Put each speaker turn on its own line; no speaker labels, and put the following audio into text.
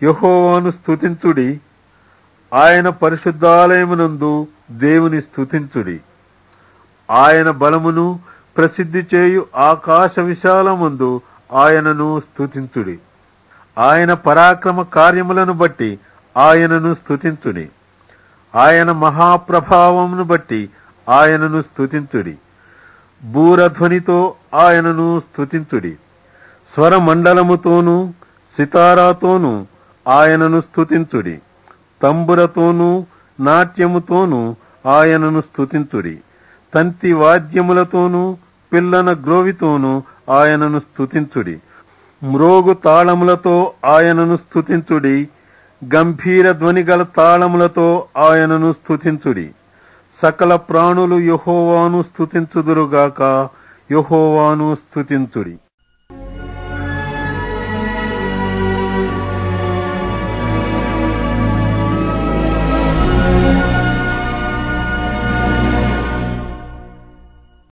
యహోవాను స్తుతించుడి ఆయన పరిశుద్ధాలయమునందు దేవుని స్తుతించుడి ఆయన బలమును ప్రసిద్ధి చేయు ఆకాశ విశాలమందు ఆయనను స్తుతించుడి ఆయన పరాక్రమ కార్యములను బట్టి ఆయనను స్తుతించుడి ఆయన మహాప్రభావమును బట్టి ఆయనను స్తుతించుడి బూరధ్వనితో ఆయనను స్తుతించుడి స్వరమండలముతోనూ సితారాతోనూ ఆయనను స్తుతించుడి తంబురతోనూ నాట్యముతోనూ ఆయనను స్తుతించుడి తంతి వాద్యములతోనూ పిల్లన గ్రోవితోనూ ఆయనను స్తుతించుడి మ్రోగు తాళములతో ఆయనను స్తుతించుడి గంభీర ధ్వనిగల తాళములతో ఆయనను స్తుతించుడి సకల ప్రాణులు యహోవాను స్తుతించుదురుగాక యహోవాను స్తుతించుడి